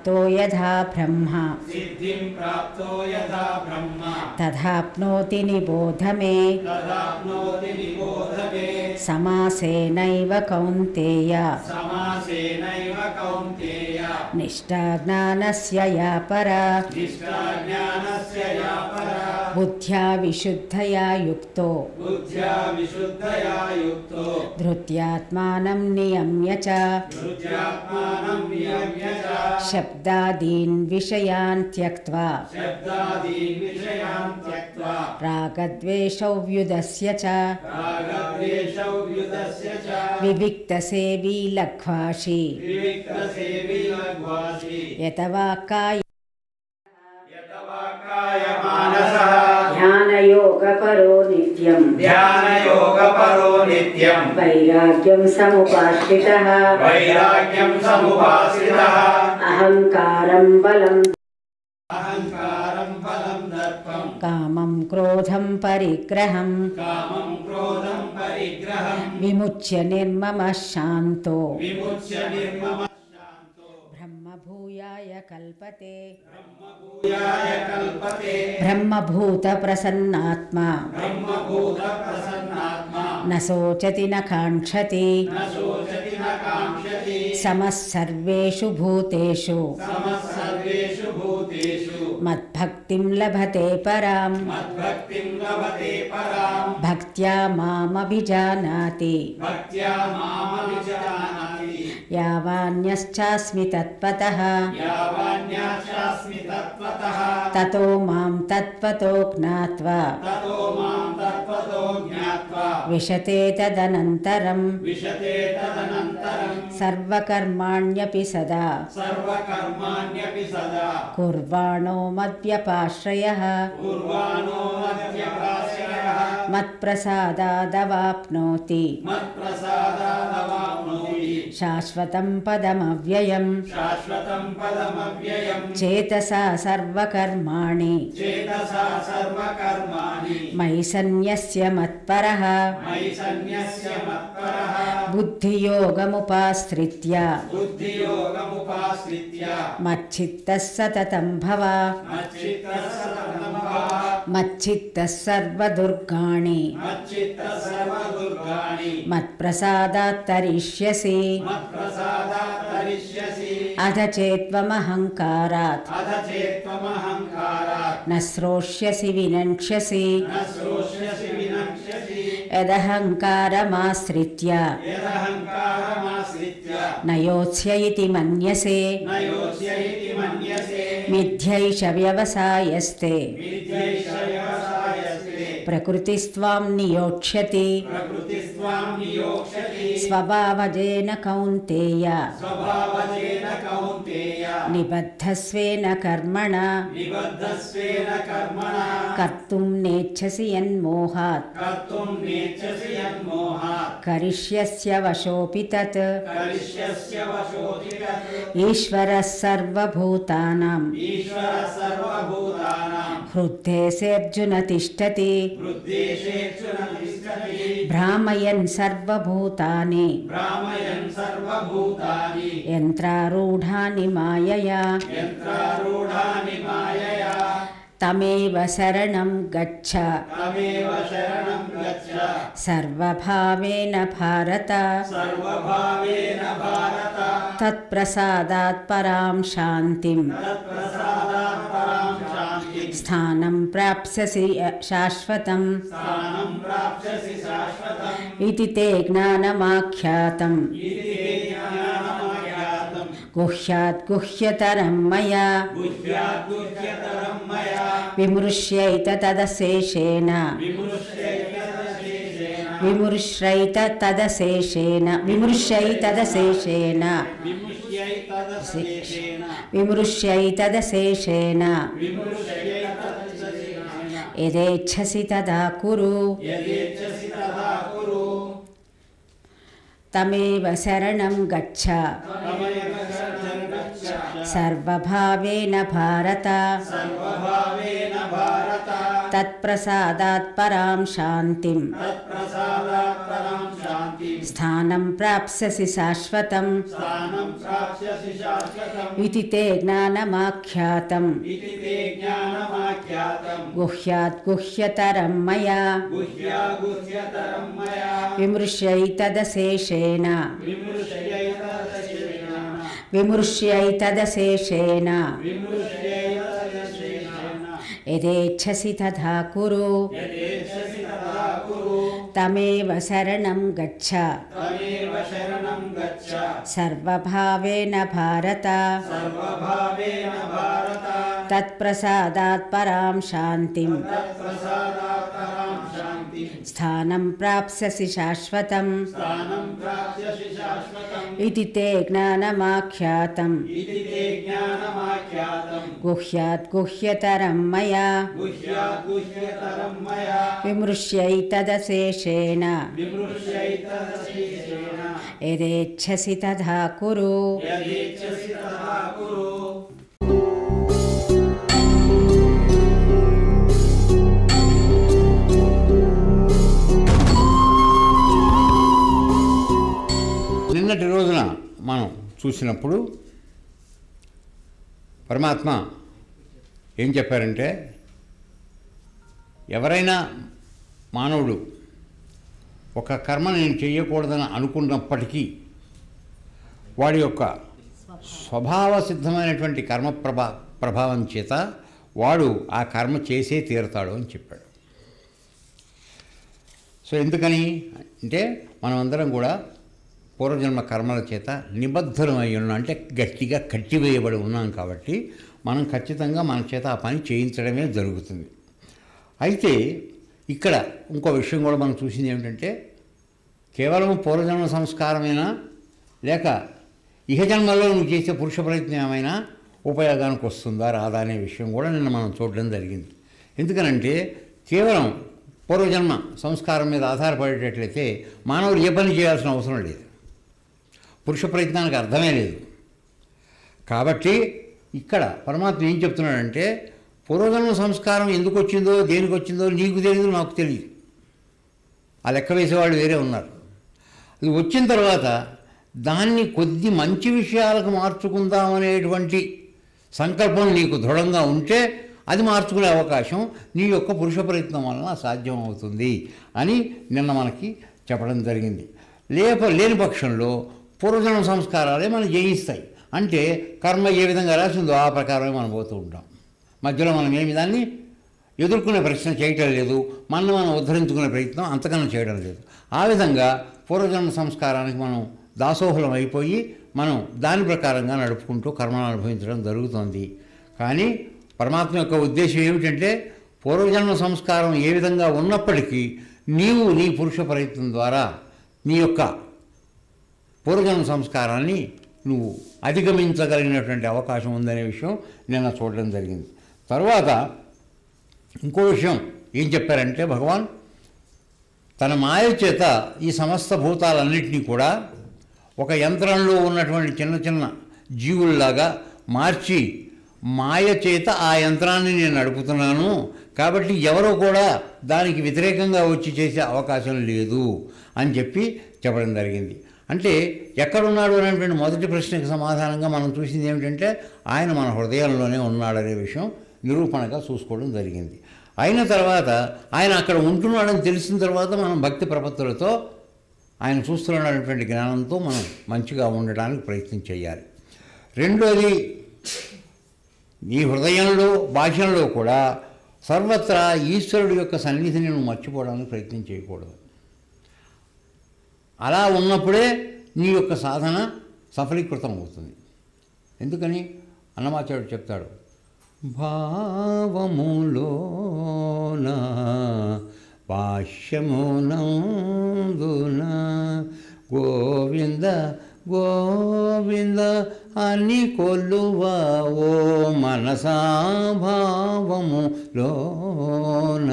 प्राप्तो यथा ब्रह्म सिद्धिं प्राप्तो यथा ब्रह्म तथाप्नोति निबोध मे तदाप्नोति निबोध मे समासेनैव कौन्तेय समासेनैव कौन्तेय निष्ठा ज्ञानस्य या परा निष्ठा ज्ञानस्य या परा बुद्ध्या विशुद्धया युक्तो बुद्ध्या विशुद्धया युक्तो धृत्यात्मानं नियम्य च धृत्यात्मानं नियम्य च शब्दादीन् विषयान् त्यक्त्वा शब्दादीन् विषयान् त्यक्त्वा रागद्वेषौ व्युदस्य च रागद्वेषौ व्युतस्य च विविक्तसेवी लघ्वाशी विविक्तसेवी लघ्वासि यतवाक्काय यतवाक्काय मानसः ध्यानयोगपरो नित्यम् ध्यानयोगपरो नित्यम् वैराग्यं समुपाश्रितः वैराग्यं समुपासितः अहङ्कारं बलं अहङ्कारं फलं दर्पं कामं क्रोधं परिग्रहं कामं क्रोधं परिग्रहं विमुच्य निर्ममः शान्तो विमुच्य निर्ममः शान्तो ब्रह्मभूयाय कल्पते ब्रह्मभूयाय कल्पते ब्रह्मभूतप्रसन्नात्मा ब्रह्मभूतप्रसन्नात्मा न शोचति न काङ्क्षति न शोचति न काङ्क्षति समः सर्वेषु भूतेषु समः सर्वेषु भूतेषु मद्भक्तिं लभते परां मद्भक्तिं लभते पराम् भक्त्या मामभिजानाति भक्त्या मामभिजानाति यावान्यश्चास्मि तत्त्वतः यावान्याशास्मि तत्त्वतः ततो मां तत्त्वतो ज्ञात्वा ततो मां तत्त्वतो ज्ञात्वा विशते तदनन्तरं विशते तदनन्तरं सर्वकर्माण्यपि सदा सर्वकर्माण्यपि सदा कुर्वाणो मद्व्यपाश्रयः कुर्वाणो मध्यप्राश्रयः मत्प्रसादादवाप्नोति मत्प्रसादादवाप्नोति शाश्वतं पदमव्ययम् शाश्वतं पदमव्ययम् चेतसा सर्वकर्माणि चेतसा सर्वकर्माणि मयि सन्न्यस्य मत्परः मयि सन्न्यस्य मत्परः बुद्धियोगमुपाश्रित्य बुद्धियोगमुपाश्रित्य मच्चित्तः सततं भव मच्चित्तः सततं भव मच्चित्तः सर्वदुर्गाणि मच्चित्तः सर्वदुर्गाणि मत्प्रसादात् तरिष्यसि मत्प्रसादात् तरिष्यसि अथ चेत्त्वमहङ्कारात् अथ चेत्त्वमहङ्कारात् न श्रोष्यसि विनक्ष्यसि न श्रोष्यसि विनक्ष्यसि यदहङ्कारमाश्रित्य यदहङ्कारमाश्रित्य न योत्स्य इति मन्यसे न योत्स्य इति मन्यसे मिथ्यैष व्यवसायस्ते विद्यैष व्यवसायस्ते प्रकृतिस्त्वां नियोक्ष्यति प्रकृतिस्त्वां नियोक्ष्यति स्वभावजेन कौन्तेय स्वभावजेन कौन्तेय निबद्धस्वेन कर्मणा निबद्धस्वेन कर्मणा कर्तुं नेच्छसि यन्मोहात् कर्तुं नेच्छसि यन्मोहात् करिष्यस्य वशोऽपि तत् करिष्यस्य वशोऽधिगत् ईश्वरः सर्वभूतानाम् ईश्वरः सर्वभूतानां हृद्देशेऽर्जुन तिष्ठति हृद्देशेषु न तिष्ठति भ्रामयन् सर्वभूतानि भ्रामयन् सर्वभूतानि यन्त्रारूढानि मायया यन्त्रारूढानि मायया तमेव शरणं गच्छ तमेव शरणं गच्छ सर्वभावेन भारत सर्वभावेन भारत तत्प्रसादात् परां शान्तिं तत्प्रसादात् परां शान्तिं स्थानं प्राप्स्यसि शाश्वतम् स्थानं प्राप्स्यसि शाश्वतम् इति ते ज्ञानमाख्यातम् इति ते ज्ञानमाख्यातम् गुह्यात् गुह्यतरं मया बुद्ध्यात् गुह्यतरं मया विमृश्यैत तदशेषेण विमृश्यैतदशेषेण विमृश्रैत तदशेषेण विमृश्यैतदशेषेण विमुष्यैतदशेषेण विमृश्यैतदशेषेण विमृश्यैतदशेषेण यदेच्छसि तदा कुरु यदेच्छसि तथा कुरु तमेव शरणं गच्छ तमेव शरणं गच्छ सर्वभावेन भारत सर्वभावेन भारत तत्प्रसादात् परां शान्तिं तत्प्रसादात् परां शान्तिं శాంతిం స్థానం ప్రాప్స్యసి శాశ్వతం స్థానం ప్రాప్స్యసి శాశ్వతం ఇతి తే జ్ఞానమాఖ్యాతం इति ते ज्ञानमाख्यातम् గుహ్యాత్ గుహ్యతరం మయా गुह्या गुह्यतरं मया విమృశ్యైతదశేషేణ विमृश्यैतदशेन విమృశ్యైతదశేషేణ विमृश्यैतदशेन యదేచ్ఛసి తథా కురు यदेच्छसि तथा कुरु తమేవ శరణం గచ్చ तमेव शरणं गच्छ సర్వభావేన భారత सर्वभावेन भारत తత్ప్రసాదాత్ పరాం శాంతిం तत्प्रसादात्तरां शान्तिं స్థానం ప్రాప్స్యసి శాశ్వతం स्थानं प्राप्स्यसि शाश्वतम् ఇది తే జ్ఞానమాఖ్యాతం इति ते ज्ञानमाख्यातम् గుహ్యాత్ గుహ్యతరం మయా गुह्यात् गुह्यतरं मया విమృశ్యైతదశేషేణ विमृश्यैतदशेषेण యదేచ్ఛసి తథా కురు यदेच्छसि तथा कुरु నిన్నటి రోజున మనం చూసినప్పుడు పరమాత్మ ఏం చెప్పారంటే ఎవరైనా మానవుడు ఒక కర్మ నేను చేయకూడదని అనుకున్నప్పటికీ వాడి యొక్క స్వభావ సిద్ధమైనటువంటి కర్మ ప్రభా ప్రభావం చేత వాడు ఆ కర్మ చేసే తీరుతాడు అని చెప్పాడు సో ఎందుకని అంటే మనమందరం కూడా పూర్వజన్మ కర్మల చేత నిబద్ధమై ఉన్నాం అంటే గట్టిగా కట్టివేయబడి ఉన్నాం కాబట్టి మనం ఖచ్చితంగా మన చేత ఆ పని చేయించడమే జరుగుతుంది అయితే ఇక్కడ ఇంకో విషయం కూడా మనం చూసింది ఏమిటంటే కేవలం పూర్వజన్మ సంస్కారమేనా లేక ఇహజన్మలో నువ్వు చేసే పురుష ప్రయత్నం ఏమైనా ఉపయోగానికి వస్తుందా రాదా అనే విషయం కూడా నిన్న మనం చూడడం జరిగింది ఎందుకనంటే కేవలం పూర్వజన్మ సంస్కారం మీద ఆధారపడేటట్లయితే మానవుడు ఏ పని చేయాల్సిన అవసరం లేదు పురుష ప్రయత్నానికి అర్థమే లేదు కాబట్టి ఇక్కడ పరమాత్మ ఏం చెప్తున్నాడంటే పూర్వజన్మ సంస్కారం ఎందుకు వచ్చిందో దేనికి వచ్చిందో నీకు తెలియదు నాకు తెలియదు ఆ లెక్క వేసేవాళ్ళు వేరే ఉన్నారు అది వచ్చిన తర్వాత దాన్ని కొద్ది మంచి విషయాలకు మార్చుకుందామనేటువంటి సంకల్పం నీకు దృఢంగా ఉంటే అది మార్చుకునే అవకాశం నీ యొక్క పురుష ప్రయత్నం వలన సాధ్యం అవుతుంది అని నిన్న మనకి చెప్పడం జరిగింది లేప లేని పక్షంలో పూర్వజన్మ సంస్కారాలే మనం జయిస్తాయి అంటే కర్మ ఏ విధంగా రాసిందో ఆ ప్రకారమే మనం పోతూ ఉంటాం మధ్యలో మనం ఏమి దాన్ని ఎదుర్కొనే ప్రశ్న చేయటం లేదు మనం మనం ఉద్ధరించుకునే ప్రయత్నం అంతకన్నా చేయడం లేదు ఆ విధంగా పూర్వజన్మ సంస్కారానికి మనం దాసోహులం అయిపోయి మనం దాని ప్రకారంగా నడుపుకుంటూ కర్మను అనుభవించడం జరుగుతోంది కానీ పరమాత్మ యొక్క ఉద్దేశం ఏమిటంటే పూర్వజన్మ సంస్కారం ఏ విధంగా ఉన్నప్పటికీ నీవు నీ పురుష ప్రయత్నం ద్వారా నీ యొక్క పూర్వజన్మ సంస్కారాన్ని నువ్వు అధిగమించగలిగినటువంటి అవకాశం ఉందనే విషయం నిన్న చూడడం జరిగింది తర్వాత ఇంకో విషయం ఏం చెప్పారంటే భగవాన్ తన మాయ చేత ఈ సమస్త భూతాలన్నింటినీ కూడా ఒక యంత్రంలో ఉన్నటువంటి చిన్న చిన్న జీవుల్లాగా మార్చి మాయ చేత ఆ యంత్రాన్ని నేను నడుపుతున్నాను కాబట్టి ఎవరో కూడా దానికి వ్యతిరేకంగా వచ్చి చేసే అవకాశం లేదు అని చెప్పి చెప్పడం జరిగింది అంటే ఎక్కడున్నాడు అనేటువంటి మొదటి ప్రశ్నకు సమాధానంగా మనం చూసింది ఏమిటంటే ఆయన మన హృదయంలోనే ఉన్నాడనే విషయం నిరూపణగా చూసుకోవడం జరిగింది అయిన తర్వాత ఆయన అక్కడ ఉంటున్నాడని తెలిసిన తర్వాత మనం భక్తి ప్రపత్తులతో ఆయన చూస్తున్నటువంటి జ్ఞానంతో మనం మంచిగా ఉండడానికి ప్రయత్నం చేయాలి రెండోది నీ హృదయంలో భాషలో కూడా సర్వత్రా ఈశ్వరుడు యొక్క సన్నిధిని నువ్వు మర్చిపోవడానికి ప్రయత్నం చేయకూడదు అలా ఉన్నప్పుడే నీ యొక్క సాధన సఫలీకృతం అవుతుంది ఎందుకని అన్నమాచార్యుడు చెప్తాడు భావములోన భాష్యమునందున గోవింద గోవింద అని కొల్లువా ఓ మనసా భావములోన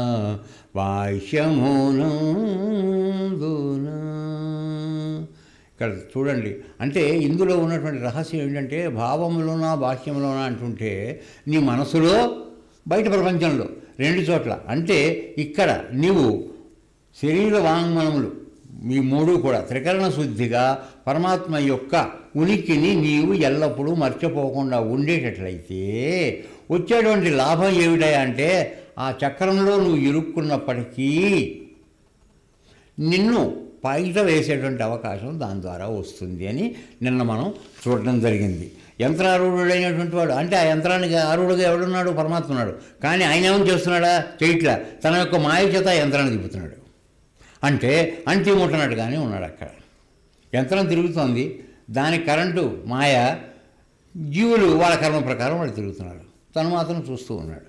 భాష్యమునందున ఇక్కడ చూడండి అంటే ఇందులో ఉన్నటువంటి రహస్యం ఏంటంటే భావములోన భాష్యములోన అంటుంటే నీ మనసులో బయట ప్రపంచంలో రెండు చోట్ల అంటే ఇక్కడ నీవు శరీర వాంగ్మనములు ఈ మూడు కూడా త్రికరణ శుద్ధిగా పరమాత్మ యొక్క ఉనికిని నీవు ఎల్లప్పుడూ మర్చిపోకుండా ఉండేటట్లయితే వచ్చేటువంటి లాభం ఏమిటా అంటే ఆ చక్రంలో నువ్వు ఇరుక్కున్నప్పటికీ నిన్ను పైట వేసేటువంటి అవకాశం దాని ద్వారా వస్తుంది అని నిన్న మనం చూడడం జరిగింది యంత్రారూఢుడైనటువంటి వాడు అంటే ఆ యంత్రానికి ఆరుడుగా ఎవడున్నాడు పరమాత్మ ఉన్నాడు కానీ ఆయన ఏమని చేస్తున్నాడా చేయట్లా తన యొక్క మాయ చేత ఆ యంత్రాన్ని తిప్పుతున్నాడు అంటే అంటి ముట్టనట్టుగానే ఉన్నాడు అక్కడ యంత్రం తిరుగుతోంది దాని కరెంటు మాయ జీవులు వాళ్ళ కర్మ ప్రకారం వాళ్ళు తిరుగుతున్నారు తను మాత్రం చూస్తూ ఉన్నాడు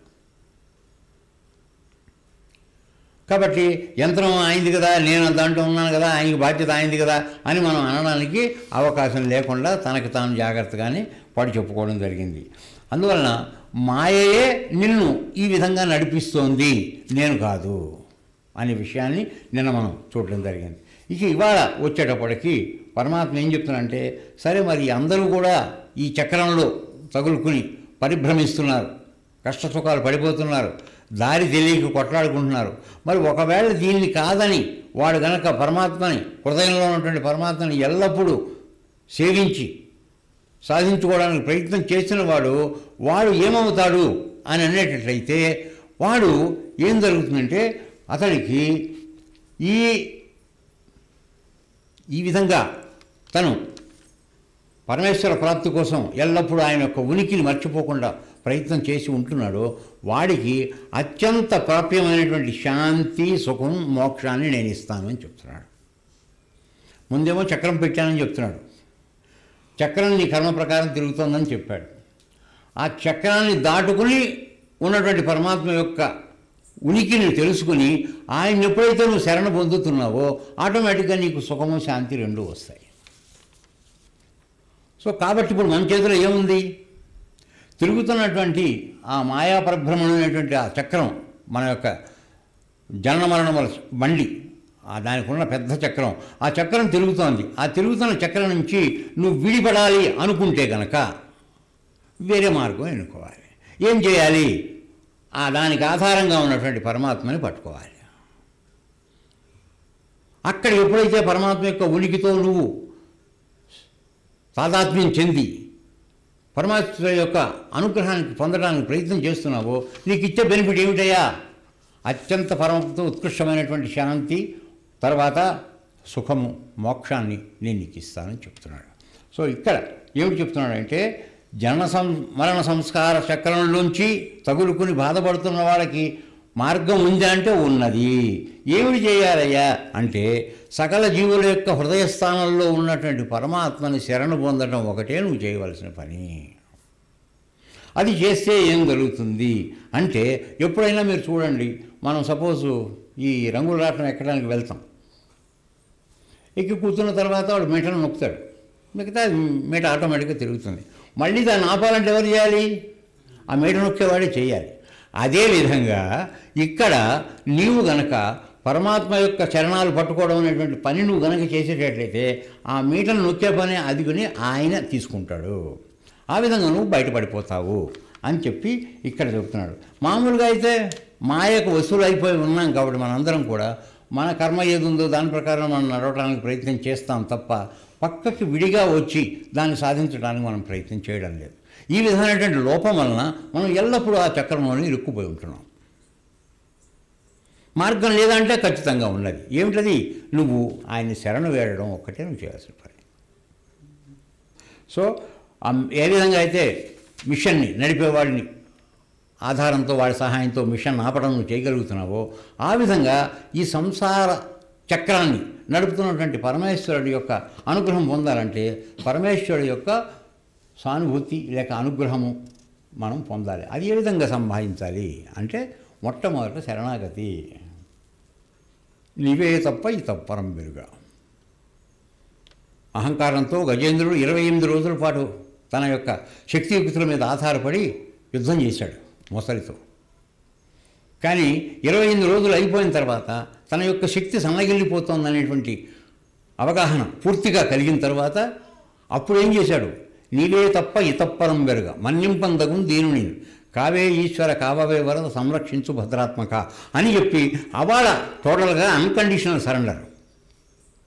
కాబట్టి యంత్రం అయింది కదా నేను దాంట్లో ఉన్నాను కదా ఆయనకి బాధ్యత అయింది కదా అని మనం అనడానికి అవకాశం లేకుండా తనకు తాను జాగ్రత్తగానే పడి చెప్పుకోవడం జరిగింది అందువలన మాయయే నిన్ను ఈ విధంగా నడిపిస్తోంది నేను కాదు అనే విషయాన్ని నిన్న మనం చూడడం జరిగింది ఇక ఇవాళ వచ్చేటప్పటికి పరమాత్మ ఏం చెప్తున్నాడంటే సరే మరి అందరూ కూడా ఈ చక్రంలో తగులుకుని పరిభ్రమిస్తున్నారు కష్ట సుఖాలు పడిపోతున్నారు దారి తెలియక కొట్లాడుకుంటున్నారు మరి ఒకవేళ దీన్ని కాదని వాడు గనక పరమాత్మని హృదయంలో ఉన్నటువంటి పరమాత్మని ఎల్లప్పుడూ సేవించి సాధించుకోవడానికి ప్రయత్నం చేసిన వాడు వాడు ఏమవుతాడు అని అనేటట్లయితే వాడు ఏం జరుగుతుందంటే అతనికి ఈ ఈ విధంగా తను పరమేశ్వర ప్రాప్తి కోసం ఎల్లప్పుడూ ఆయన యొక్క ఉనికిని మర్చిపోకుండా ప్రయత్నం చేసి ఉంటున్నాడో వాడికి అత్యంత ప్రాప్యమైనటువంటి శాంతి సుఖం మోక్షాన్ని నేను ఇస్తాను అని చెప్తున్నాడు ముందేమో చక్రం పెట్టానని చెప్తున్నాడు చక్రం నీ కర్మ ప్రకారం తిరుగుతోందని చెప్పాడు ఆ చక్రాన్ని దాటుకుని ఉన్నటువంటి పరమాత్మ యొక్క ఉనికిని తెలుసుకుని ఆయన ఎప్పుడైతే నువ్వు శరణ పొందుతున్నావో ఆటోమేటిక్గా నీకు సుఖము శాంతి రెండూ వస్తాయి సో కాబట్టి ఇప్పుడు మన చేతిలో ఏముంది తిరుగుతున్నటువంటి ఆ మాయా పరిభ్రమణం అనేటువంటి ఆ చక్రం మన యొక్క జనన మరణముల బండి ఆ దానికి ఉన్న పెద్ద చక్రం ఆ చక్రం తిరుగుతోంది ఆ తిరుగుతున్న చక్రం నుంచి నువ్వు విడిపడాలి అనుకుంటే గనక వేరే మార్గం ఎన్నుకోవాలి ఏం చేయాలి ఆ దానికి ఆధారంగా ఉన్నటువంటి పరమాత్మని పట్టుకోవాలి అక్కడ ఎప్పుడైతే పరమాత్మ యొక్క ఉనికితో నువ్వు తాదాత్మ్యం చెంది పరమాత్మ యొక్క అనుగ్రహానికి పొందడానికి ప్రయత్నం చేస్తున్నావో నీకు ఇచ్చే బెనిఫిట్ ఏమిటయ్యా అత్యంత పరమతో ఉత్కృష్టమైనటువంటి శాంతి తర్వాత సుఖము మోక్షాన్ని నేను నీకు ఇస్తానని చెప్తున్నాడు సో ఇక్కడ ఏమిటి చెప్తున్నాడంటే జనన సం మరణ సంస్కార చక్రంలోంచి తగులుకుని బాధపడుతున్న వాళ్ళకి మార్గం ఉందా అంటే ఉన్నది ఏమిటి చేయాలయ్యా అంటే సకల జీవుల యొక్క హృదయ స్థానంలో ఉన్నటువంటి పరమాత్మని శరణు పొందడం ఒకటే నువ్వు చేయవలసిన పని అది చేస్తే ఏం జరుగుతుంది అంటే ఎప్పుడైనా మీరు చూడండి మనం సపోజు ఈ రంగుల రాటం ఎక్కడానికి వెళ్తాం ఎక్కి కూర్చున్న తర్వాత వాడు మీటను నొక్కుతాడు మిగతా మీట ఆటోమేటిక్గా తిరుగుతుంది మళ్ళీ దాన్ని ఆపాలంటే ఎవరు చేయాలి ఆ మీట నొక్కేవాడే చేయాలి అదేవిధంగా ఇక్కడ నీవు గనక పరమాత్మ యొక్క చరణాలు పట్టుకోవడం అనేటువంటి పని నువ్వు గనక చేసేటట్లయితే ఆ మీటను నొక్కే పని అదిగుని ఆయన తీసుకుంటాడు ఆ విధంగా నువ్వు బయటపడిపోతావు అని చెప్పి ఇక్కడ చెప్తున్నాడు మామూలుగా అయితే మాయకు వసూలు అయిపోయి ఉన్నాం కాబట్టి మనందరం కూడా మన కర్మ ఏది ఉందో దాని ప్రకారం మనం నడవడానికి ప్రయత్నం చేస్తాం తప్ప పక్కకి విడిగా వచ్చి దాన్ని సాధించడానికి మనం ప్రయత్నం చేయడం లేదు ఈ విధమైనటువంటి లోపం వలన మనం ఎల్లప్పుడూ ఆ చక్రంలోనే ఇరుక్కుపోయి ఉంటున్నాం మార్గం లేదంటే ఖచ్చితంగా ఉన్నది ఏమిటది నువ్వు ఆయన్ని శరణు వేయడం ఒక్కటే నువ్వు చేయాల్సిన పని సో ఆ ఏ విధంగా అయితే మిషన్ని నడిపేవాడిని ఆధారంతో వాడి సహాయంతో మిషన్ ఆపడం నువ్వు చేయగలుగుతున్నావో ఆ విధంగా ఈ సంసార చక్రాన్ని నడుపుతున్నటువంటి పరమేశ్వరుడి యొక్క అనుగ్రహం పొందాలంటే పరమేశ్వరుడి యొక్క సానుభూతి లేక అనుగ్రహము మనం పొందాలి అది ఏ విధంగా సంపాదించాలి అంటే మొట్టమొదట శరణాగతి నీవే తప్ప ఈ తప్పరం మెరుగా అహంకారంతో గజేంద్రుడు ఇరవై ఎనిమిది రోజుల పాటు తన యొక్క శక్తియుక్తుల మీద ఆధారపడి యుద్ధం చేశాడు మొసలితో కానీ ఇరవై ఎనిమిది రోజులు అయిపోయిన తర్వాత తన యొక్క శక్తి సన్నగిల్లిపోతోందనేటువంటి అవగాహన పూర్తిగా కలిగిన తర్వాత అప్పుడు ఏం చేశాడు నీవే తప్ప ఇతప్పరం బెరుగ మన్నింపందగుం దీనుని కావే ఈశ్వర కావవే వరద సంరక్షించు భద్రాత్మక అని చెప్పి అవాళ టోటల్గా అన్కండిషనల్ సరెండర్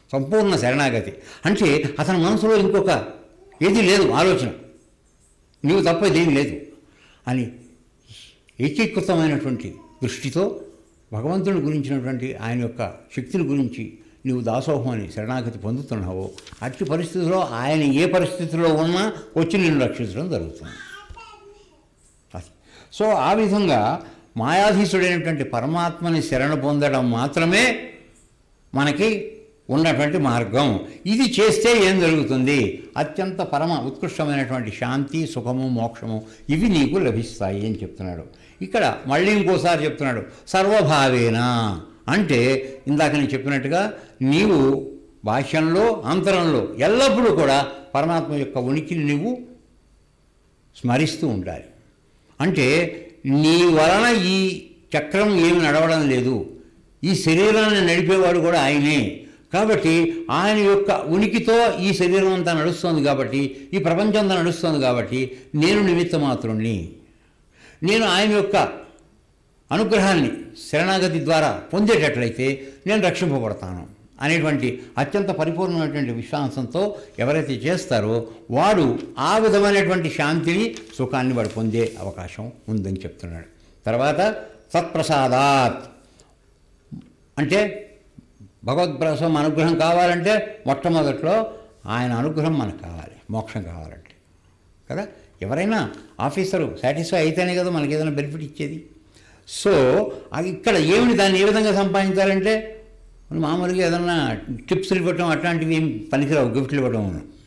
సంపూర్ణ శరణాగతి అంటే అతని మనసులో ఇంకొక ఏది లేదు ఆలోచన నీవు తప్ప ఇదేం లేదు అని ఏకీకృతమైనటువంటి దృష్టితో భగవంతుని గురించినటువంటి ఆయన యొక్క శక్తిని గురించి నీవు దాసోహం అని శరణాగతి పొందుతున్నావో అట్టి పరిస్థితిలో ఆయన ఏ పరిస్థితిలో ఉన్నా వచ్చి నిన్ను రక్షించడం జరుగుతుంది అది. సో ఆ విధంగా మాయాధీశుడైనటువంటి పరమాత్మని శరణ పొందడం మాత్రమే మనకి ఉన్నటువంటి మార్గం ఇది చేస్తే ఏం జరుగుతుంది అత్యంత పరమ ఉత్కృష్టమైనటువంటి శాంతి సుఖము మోక్షము ఇవి నీకు లభిస్తాయి అని చెప్తున్నాడు ఇక్కడ మళ్ళీ ఇంకోసారి చెప్తున్నాడు సర్వభావేన అంటే ఇందాక నేను చెప్పినట్టుగా నీవు భాష్యంలో అంతరంలో ఎల్లప్పుడూ కూడా పరమాత్మ యొక్క ఉనికిని నువ్వు స్మరిస్తూ ఉండాలి అంటే నీ వలన ఈ చక్రం ఏమి నడవడం లేదు ఈ శరీరాన్ని నడిపేవాడు కూడా ఆయనే కాబట్టి ఆయన యొక్క ఉనికితో ఈ శరీరం అంతా నడుస్తుంది కాబట్టి ఈ ప్రపంచం అంతా నడుస్తుంది కాబట్టి నేను నిమిత్త మాత్రుణ్ణి నేను ఆయన యొక్క అనుగ్రహాన్ని శరణాగతి ద్వారా పొందేటట్లయితే నేను రక్షింపబడతాను అనేటువంటి అత్యంత పరిపూర్ణమైనటువంటి విశ్వాసంతో ఎవరైతే చేస్తారో వాడు ఆ విధమైనటువంటి శాంతిని సుఖాన్ని వాడు పొందే అవకాశం ఉందని చెప్తున్నాడు తర్వాత సత్ప్రసాదాత్ అంటే భగవద్ప్రసం అనుగ్రహం కావాలంటే మొట్టమొదట్లో ఆయన అనుగ్రహం మనకు కావాలి మోక్షం కావాలంటే కదా ఎవరైనా ఆఫీసరు సాటిస్ఫై అయితేనే కదా మనకి ఏదైనా బెనిఫిట్ ఇచ్చేది సో అది ఇక్కడ ఏమిటి దాన్ని ఏ విధంగా సంపాదించాలంటే మనం మామూలుగా ఏదన్నా టిప్స్లు ఇవ్వటం అట్లాంటివి ఏం పనికిరావు గిఫ్ట్లు ఇవ్వటం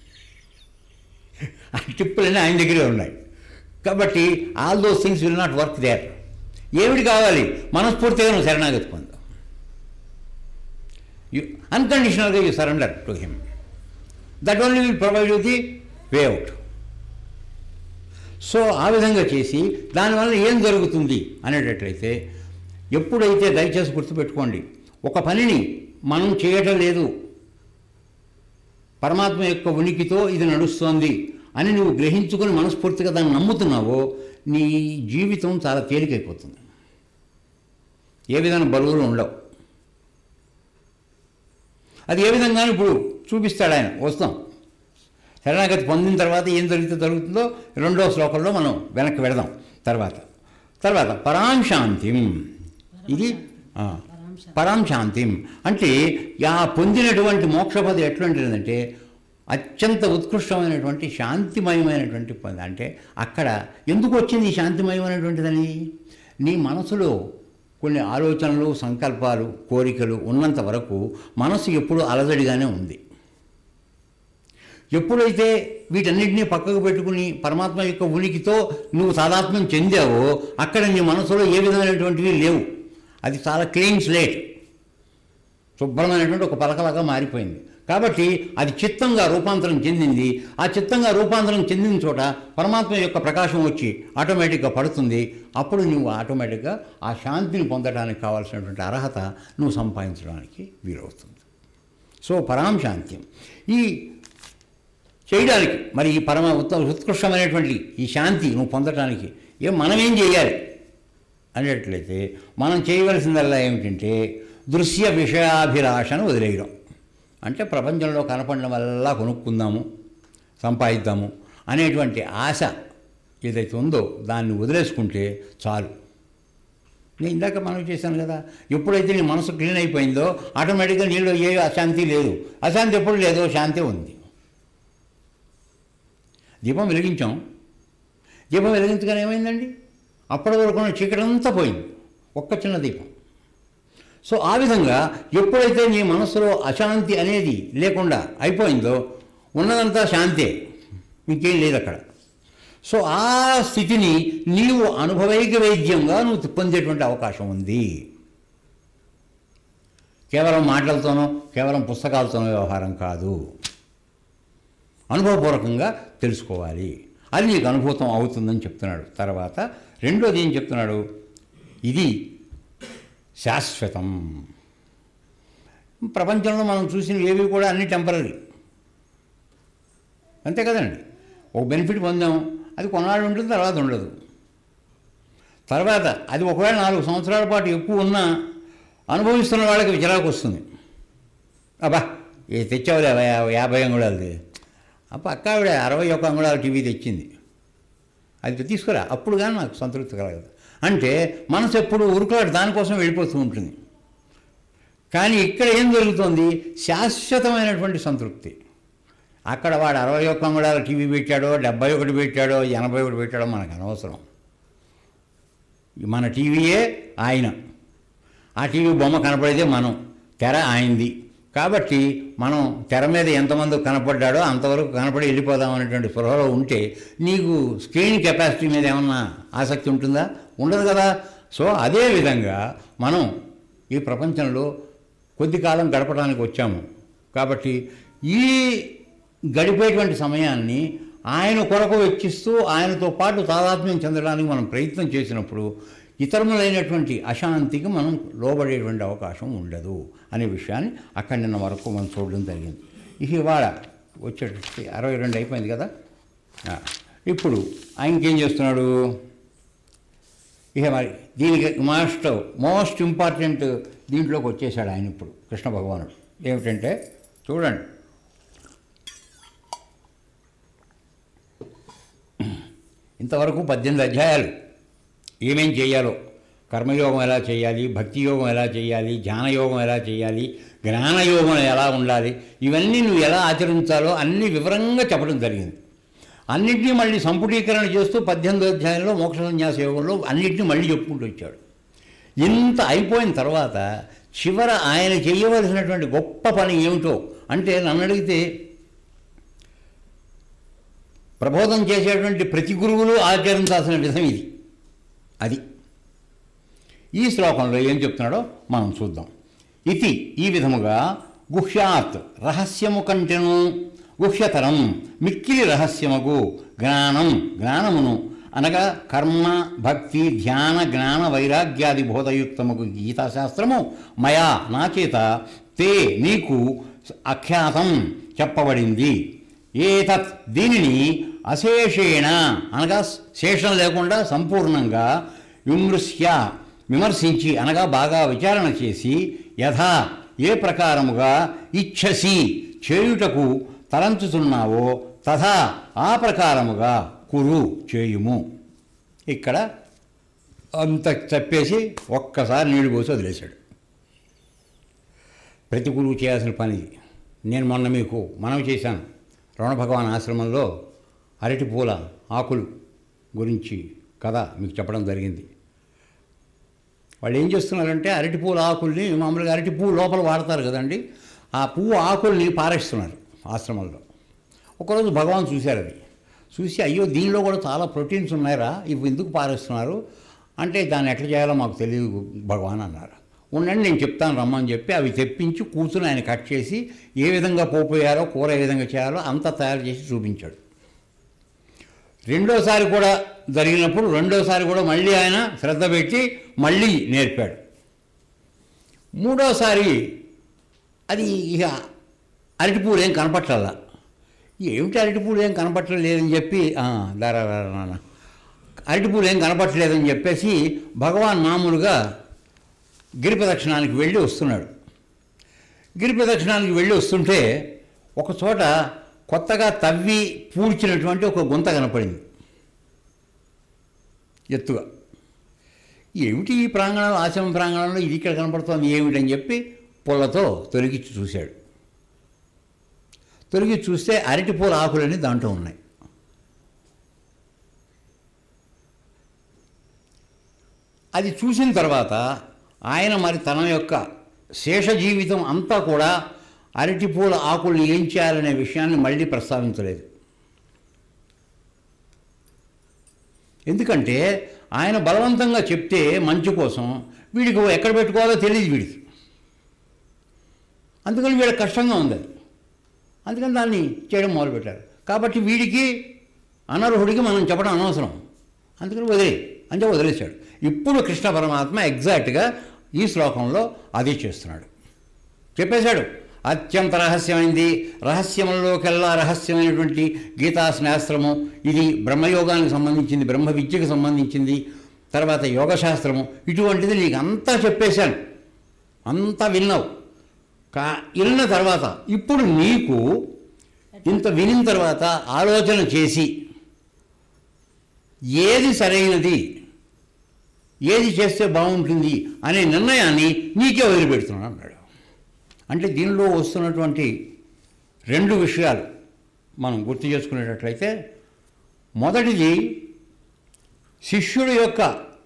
ఆ టిప్పులన్నీ ఆయన దగ్గరే ఉన్నాయి కాబట్టి all those things will not work there ఏమిటి కావాలి మనస్ఫూర్తిగా నువ్వు శరణాగతి పొందు యు అన్కండిషనల్గా you surrender to him that only will provide you the way out so ఆ విధంగా చేసి దానివల్ల ఏం జరుగుతుంది అనేటట్లయితే ఎప్పుడైతే దయచేసి గుర్తుపెట్టుకోండి ఒక పనిని మనం చేయటం లేదు పరమాత్మ యొక్క ఉనికితో ఇది నడుస్తోంది అని నువ్వు గ్రహించుకొని మనస్ఫూర్తిగా దాన్ని నమ్ముతున్నావో నీ జీవితం చాలా తేలికైపోతుంది ఏ విధమైన బరువులు ఉండవు అది ఏ విధంగా ఇప్పుడు చూపిస్తాడు ఆయన వస్తాం శరణాగతి పొందిన తర్వాత ఏం జరిగితే జరుగుతుందో రెండో శ్లోకంలో మనం వెనక్కి వెళదాం తర్వాత తర్వాత పరాంశాంతిం ఇది ఆ, పరాంశాంతిం అంటే ఆ పొందినటువంటి మోక్షపది ఎటువంటిదంటే అత్యంత ఉత్కృష్టమైనటువంటి శాంతిమయమైనటువంటి పది అంటే అక్కడ ఎందుకు వచ్చింది ఈ శాంతిమయమైనటువంటిదని నీ మనసులో కొన్ని ఆలోచనలు సంకల్పాలు కోరికలు ఉన్నంత వరకు మనసు ఎప్పుడూ అలజడిగానే ఉంది ఎప్పుడైతే వీటన్నిటినీ పక్కకు పెట్టుకుని పరమాత్మ యొక్క ఉనికితో నువ్వు తాదాత్మ్యం చెందావో అక్కడ నీ మనసులో ఏ విధమైనటువంటివి లేవు అది చాలా క్లీన్ స్లేట్ శుభ్రమైనటువంటి ఒక పలకలాగా మారిపోయింది కాబట్టి అది చిత్తంగా రూపాంతరం చెందింది ఆ చిత్తంగా రూపాంతరం చెందిన చోట పరమాత్మ యొక్క ప్రకాశం వచ్చి ఆటోమేటిక్గా పడుతుంది అప్పుడు నువ్వు ఆటోమేటిక్గా ఆ శాంతిని పొందడానికి కావాల్సినటువంటి అర్హత నువ్వు సంపాదించడానికి వీలవుతుంది సో పరాంశాంత్యం ఈ చేయడానికి మరి ఈ పరమ ఉత్త ఉత్కృష్టమైనటువంటి ఈ శాంతి నువ్వు పొందడానికి ఏం మనం ఏం చేయాలి అనేట్లయితే మనం చేయవలసిందల్లా ఏమిటంటే దృశ్య విషయాభిలాషను వదిలేయడం అంటే ప్రపంచంలో కనపడిన వల్ల కొనుక్కుందాము సంపాదిద్దాము అనేటువంటి ఆశ ఏదైతే ఉందో దాన్ని వదిలేసుకుంటే చాలు నేను ఇందాక మనం చేశాను కదా ఎప్పుడైతే నీ మనసు క్లీన్ అయిపోయిందో ఆటోమేటిక్గా నీలో ఏ అశాంతి లేదు అశాంతి ఎప్పుడు లేదో శాంతి ఉంది దీపం వెలిగించాం దీపం వెలిగించగానే ఏమైందండి అప్పటి వరకు ఉన్న చీకటంతా పోయింది ఒక్క చిన్న దీపం సో ఆ విధంగా ఎప్పుడైతే నీ మనసులో అశాంతి అనేది లేకుండా అయిపోయిందో ఉన్నదంతా శాంతే ఇంకేం లేదు అక్కడ సో ఆ స్థితిని నీవు అనుభవైక వైద్యంగా నువ్వు పొందేటువంటి అవకాశం ఉంది కేవలం మాటలతోనో కేవలం పుస్తకాలతోనో వ్యవహారం కాదు అనుభవపూర్వకంగా తెలుసుకోవాలి అది నీకు అనుభూతం అవుతుందని చెప్తున్నాడు తర్వాత రెండోది ఏం చెప్తున్నాడు ఇది శాశ్వతం ప్రపంచంలో మనం చూసినవి ఏవి కూడా అన్ని టెంపరీ అంతే కదండి ఒక బెనిఫిట్ పొందాం అది కొన్నాళ్ళు ఉంటుంది తర్వాత ఉండదు తర్వాత అది ఒకవేళ నాలుగు సంవత్సరాల పాటు ఎక్కువ ఉన్నా అనుభవిస్తున్న వాళ్ళకి చిరాకు వస్తుంది అబ్బా ఏ తెచ్చావులే యా- యాభై అంగుళాలది అప్ప అక్క ఆవిడ అరవై ఒక్క అంగుళాల టీవీ తెచ్చింది అది తీసుకురా అప్పుడు కానీ నాకు సంతృప్తి కలగదు అంటే మనసు ఎప్పుడు ఉరుకులాడు దానికోసం వెళ్ళిపోతూ ఉంటుంది కానీ ఇక్కడ ఏం జరుగుతుంది శాశ్వతమైనటువంటి సంతృప్తి అక్కడ వాడు అరవై ఒక్క అంగుళాల టీవీ పెట్టాడో డెబ్బై ఒకటి పెట్టాడో ఎనభై ఒకటి పెట్టాడో మనకు అనవసరం మన టీవీయే ఆయన ఆ టీవీ బొమ్మ కనపడేదే మనం తెర ఆయనది కాబట్టి మనం తెర మీద ఎంతమంది కనపడ్డాడో అంతవరకు కనపడి వెళ్ళిపోదాం అనేటువంటి స్పృహలో ఉంటే నీకు స్క్రీన్ కెపాసిటీ మీద ఏమన్నా ఆసక్తి ఉంటుందా ఉండదు కదా సో అదే విధంగా మనం ఈ ప్రపంచంలో కొద్ది కాలం గడపడానికి వచ్చాము కాబట్టి ఈ గడిపేటువంటి సమయాన్ని ఆయన కొరకు వెచ్చిస్తూ ఆయనతో పాటు తాదాత్మ్యం చెందడానికి మనం ప్రయత్నం చేసినప్పుడు ఇతరములైనటువంటి అశాంతికి మనం లోబడేటువంటి అవకాశం ఉండదు అనే విషయాన్ని అక్కడి నిన్న వరకు మనం చూడడం జరిగింది ఇక ఇవాళ వచ్చేటప్పటికి అరవై రెండు అయిపోయింది కదా ఆ, ఇప్పుడు ఆయనకేం చేస్తున్నాడు ఇక మరి దీనికి మోస్ట్ మోస్ట్ ఇంపార్టెంట్ దీంట్లోకి వచ్చేసాడు ఆయన ఇప్పుడు కృష్ణ భగవానుడు ఏమిటంటే చూడండి ఇంతవరకు పద్దెనిమిది అధ్యాయాలు ఏమేం చేయాలో కర్మయోగం ఎలా చేయాలి భక్తి యోగం ఎలా చేయాలి ధ్యానయోగం ఎలా చేయాలి జ్ఞానయోగం ఎలా ఉండాలి ఇవన్నీ నువ్వు ఎలా ఆచరించాలో అన్ని వివరంగా చెప్పడం జరిగింది అన్నింటినీ మళ్ళీ సంపుటీకరణ చేస్తూ పద్దెనిమిదో అధ్యాయంలో మోక్ష సన్యాస యోగంలో అన్నింటినీ మళ్ళీ చెప్పుకుంటూ వచ్చాడు ఇంత అయిపోయిన తర్వాత చివర ఆయన చేయవలసినటువంటి గొప్ప పని ఏమిటో అంటే నన్ను అడిగితే ప్రబోధం చేసేటువంటి ప్రతి గురువులు ఆచరించాల్సిన విధం ఇది అది ఈ శ్లోకంలో ఏం చెప్తున్నాడో మనం చూద్దాం ఇది ఈ విధముగా గుహ్యాత్ రహస్యము కంటెను గుహ్యతరం మిక్కిలి రహస్యముగు జ్ఞానం జ్ఞానమును అనగా కర్మ భక్తి ధ్యాన జ్ఞాన వైరాగ్యాది బోధయుక్తముకు గీతాశాస్త్రము మయా నా చేత తే నీకు అఖ్యాతం చెప్పబడింది ఏతత్ దీనిని అశేషేణ అనగా శేషం లేకుండా సంపూర్ణంగా విమృశ్య విమర్శించి అనగా బాగా విచారణ చేసి యథా ఏ ప్రకారముగా ఇచ్ఛసి చేయుటకు తలంచుతున్నావో తథా ఆ ప్రకారముగా కురు చేయుము ఇక్కడ అంత చెప్పేసి ఒక్కసారి నీళ్ళు పోసి వదిలేశాడు ప్రతి గురువు చేయాల్సిన పని ఇది. నేను మొన్న మీకు మనవి చేశాను రమణ భగవాన్ ఆశ్రమంలో అరటి పూల ఆకులు గురించి కథ మీకు చెప్పడం జరిగింది వాళ్ళు ఏం చేస్తున్నారంటే అరటి పూల ఆకుల్ని మామూలుగా అరటి పువ్వు లోపల వాడతారు కదండి ఆ పువ్వు ఆకుల్ని పారేస్తున్నారు ఆశ్రమంలో ఒకరోజు భగవాన్ చూశారు అది చూసి అయ్యో దీనిలో కూడా చాలా ప్రోటీన్స్ ఉన్నాయరా ఇవి ఎందుకు పారేస్తున్నారు అంటే దాన్ని ఎట్లా చేయాలో మాకు తెలియదు భగవాన్ అన్నారు ఉండండి నేను చెప్తాను రమ్మని చెప్పి అవి తెప్పించి కూర్చుని ఆయన కట్ చేసి ఏ విధంగా పోపోయారో కూర ఏ విధంగా చేయాలో అంతా తయారు చేసి చూపించాడు రెండోసారి కూడా జరిగినప్పుడు రెండోసారి కూడా మళ్ళీ ఆయన శ్రద్ధ పెట్టి మళ్ళీ నేర్పాడు మూడోసారి అది ఇక అరటిపూలు ఏం కనపట్టాల ఏమిటి అరటిపూలు ఏం కనపట్టలేదని చెప్పి "ఆ, దారా దారా నాన్న అరటిపూలు ఏం కనపట్టలేదని చెప్పేసి భగవాన్ మామూలుగా గిరి ప్రదక్షిణానికి వెళ్ళి వస్తున్నాడు గిరి ప్రదక్షిణానికి వెళ్ళి వస్తుంటే ఒక చోట కొత్తగా తవ్వి పూడ్చినటువంటి ఒక గుంత కనపడింది ఎత్తుగా ఏమిటి ఈ ప్రాంగణంలో ఆశ్రమం ప్రాంగణంలో ఇది ఇక్కడ కనపడుతోంది ఏమిటని చెప్పి పుల్లతో తొలగించి చూశాడు తొలగి చూస్తే అరటిపూల ఆకులన్నీ దాంట్లో ఉన్నాయి అది చూసిన తర్వాత ఆయన మరి తన యొక్క శేష జీవితం అంతా కూడా అరటిపూల ఆకుల్ని ఏం చేయాలనే విషయాన్ని మళ్ళీ ప్రస్తావించలేదు ఎందుకంటే ఆయన బలవంతంగా చెప్తే మంచి కోసం వీడికి ఎక్కడ పెట్టుకోవాలో తెలియదు వీడికి అందుకని వీళ్ళకి కష్టంగా ఉంది అది అందుకని దాన్ని చేయడం మొదలుపెట్టారు కాబట్టి వీడికి అనర్హుడికి మనం చెప్పడం అనవసరం అందుకని వదిలే అంటే వదిలేశాడు ఇప్పుడు కృష్ణ పరమాత్మ ఎగ్జాక్ట్గా ఈ శ్లోకంలో అదే చేస్తున్నాడు చెప్పేశాడు అత్యంత రహస్యమైంది రహస్యములలోకెల్లా రహస్యమైనటువంటి గీతా శాస్త్రము ఇది బ్రహ్మయోగానికి సంబంధించింది బ్రహ్మ విద్యకు సంబంధించింది తర్వాత యోగశాస్త్రము ఇటువంటిది నీకు అంతా చెప్పేశాను అంతా విన్నావు కా విన్న తర్వాత ఇప్పుడు నీకు ఇంత వినిన తర్వాత ఆలోచన చేసి ఏది సరైనది ఏది చేస్తే బాగుంటుంది అనే నిర్ణయాన్ని నీకే వదిలిపెడుతున్నాను అన్నాడు అంటే దీనిలో వస్తున్నటువంటి రెండు విషయాలు మనం గుర్తు చేసుకునేటట్లయితే మొదటిది శిష్యుడి యొక్క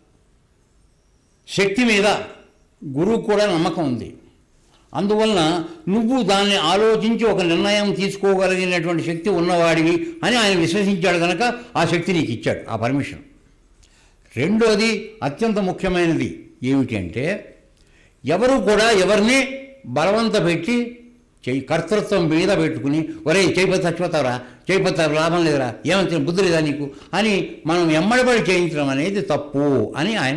శక్తి మీద గురువు కూడా నమ్మకం ఉంది అందువలన నువ్వు దాన్ని ఆలోచించి ఒక నిర్ణయం తీసుకోగలిగినటువంటి శక్తి ఉన్నవాడివి అని ఆయన విశ్వసించాడు కనుక ఆ శక్తి నీకు ఇచ్చాడు ఆ పర్మిషన్ రెండోది అత్యంత ముఖ్యమైనది ఏమిటి అంటే ఎవరు కూడా ఎవరిని బలవంత పెట్టి చెయ్యి కర్తృత్వం మీద పెట్టుకుని ఒరే చేయిపోతే చచ్చిపోతావురా చేయిపోతారు లాభం లేదురా ఏమంటే బుద్ధి లేదా నీకు అని మనం ఎమ్మడిపడి చేయించడం అనేది తప్పు అని ఆయన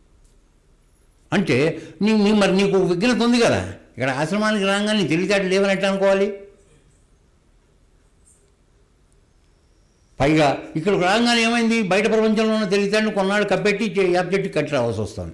అంటే నీ నీ మరి నీకు విఘ్నత ఉంది కదా ఇక్కడ ఆశ్రమానికి రాగానే నీ తెలివితేటలు లేవనట్టు అనుకోవాలి పైగా ఇక్కడికి రాగానే ఏమైంది బయట ప్రపంచంలో ఉన్న తెలివితేటలు కొన్నాళ్ళు కప్పెట్టి చే- యాప్ చెట్టు కట్టి రావాల్సి వస్తుంది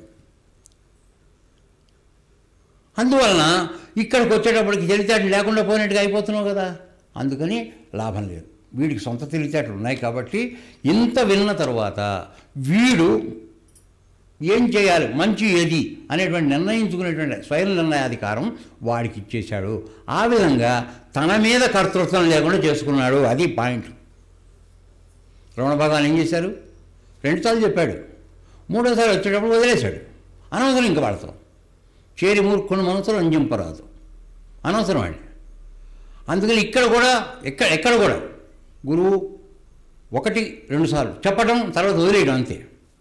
అందువలన ఇక్కడికి వచ్చేటప్పటికి తెలివితేటలు లేకుండా పోయినట్టుగా అయిపోతున్నావు కదా అందుకని లాభం లేదు వీడికి సొంత తెలివితేటలు ఉన్నాయి కాబట్టి ఇంత విన్న తర్వాత వీడు ఏం చేయాలి మంచి ఏది అనేటువంటి నిర్ణయించుకునేటువంటి స్వయం నిర్ణయాధికారం వాడికి ఇచ్చేశాడు ఆ విధంగా తన మీద కర్తృత్వం లేకుండా చేసుకున్నాడు అది పాయింట్ రమణ భగవాన్ ఏం చేశారు రెండుసార్లు చెప్పాడు మూడోసారి వచ్చేటప్పుడు వదిలేశాడు అనవసరం ఇంక వాడతాం చేరి మూర్ఖుని మనసులో అంజింపరాదు అనవసరం అండి అందుకని ఇక్కడ కూడా ఎక్కడ ఎక్కడ కూడా గురువు ఒకటి రెండుసార్లు చెప్పడం తర్వాత వదిలేయడం అంతే